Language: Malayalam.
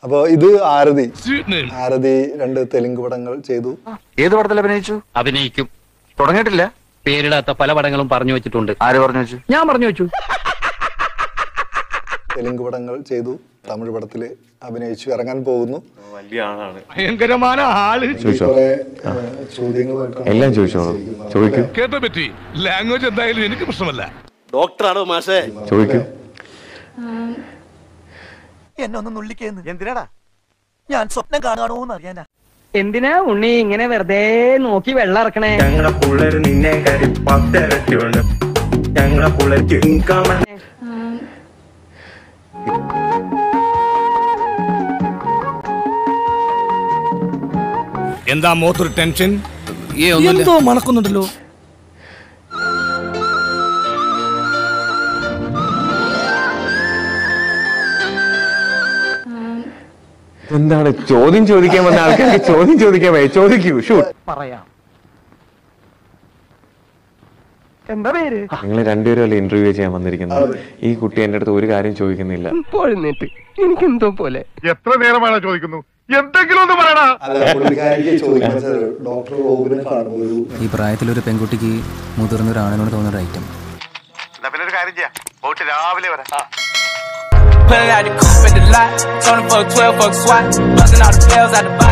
അപ്പൊ ഇത് ആരതി ആരതി രണ്ട് തെലുങ്ക് പടങ്ങൾ ചെയ്തു ഏത് പടത്തിൽ അഭിനയിച്ചു അഭിനയിക്കും തുടങ്ങിയിട്ടില്ല പേരിടാത്ത പല പടങ്ങളും പറഞ്ഞു വെച്ചിട്ടുണ്ട് ആര് പറഞ്ഞു വെച്ചു ഞാൻ പറഞ്ഞു വെച്ചു തെലുങ്ക് പടങ്ങൾ ചെയ്തു തമിഴ് പടത്തില് അഭിനയിച്ചു ഇറങ്ങാൻ പോകുന്നു ഭയങ്കരമായ ആള് കുറെ ഏഹ്, ചോദ്യങ്ങളുമായിട്ടാണ് എല്ലാം ചോദിച്ചോളൂ ചോദിക്കൂ കേട്ട പറ്റി ലാംഗ്വേജ് എന്തായാലും എനിക്ക് പ്രശ്നമല്ല ഡോക്ടറാണോ മാഷേ ചോദിക്കൂ എന്നെ ഒന്ന് നുള്ളിക്കേന്ന് എന്തിനാടാ ഞാൻ സ്വപ്നം കാണുകയാണോന്ന് അറിയാനാ എന്തിനാ ഉണ്ണി ഇങ്ങനെ വെറുതെ നോക്കി വെള്ളം ഇറക്കണേ ഞങ്ങളെ പിള്ളേര് നിന്നെ കരി പത്തിരട്ടിയുണ്ട് ഞങ്ങളെ പിള്ളേർക്ക് ഇൻകം എന്താ മോത്തൊരു ടെൻഷൻ എന്തോ മണക്കുന്നുണ്ടല്ലോ എന്താണ് ചോദ്യം ചോദിക്കാൻ വന്ന ആൾക്കാർക്ക് ചോദ്യം ചോദിക്കാൻ വയ്യ ചോദിക്കൂ ഷൂട്ട് പറയാം എന്താ പേര് നിങ്ങൾ രണ്ടുപേരും അല്ലേ ഇന്റർവ്യൂ ചെയ്യാൻ വന്നിരിക്കുന്നത് ഈ കുട്ടി എന്റെ അടുത്ത് ഒരു കാര്യം ചോദിക്കുന്നില്ല പോഴുന്നേറ്റ് എനിക്കെന്തോ പോലെ എത്ര നേരമാണ് ചോദിക്കുന്നു എന്തെങ്കിലും ഒന്ന് പറയടാ അല്ല പുള്ളിക്കാരിക്ക് ചോദിക്കുന്നത് ഡോക്ടർ റോബിനെ കാണുമ്പോൾ ഒരു ഈ പ്രായത്തിലൊരു പെൺകുട്ടിക്ക് മുതിർന്ന ഒരു ആണിനോട് തോന്നുന്ന ഒരു ഐറ്റം പിന്നെ ഒരു കാര്യം ചെയ്യാം പോയിട്ട് രാവിലെ വരാം Pulling out the coupe at the lot. Tony fuck 12 fuck SWAT. Busting all the bells out the box.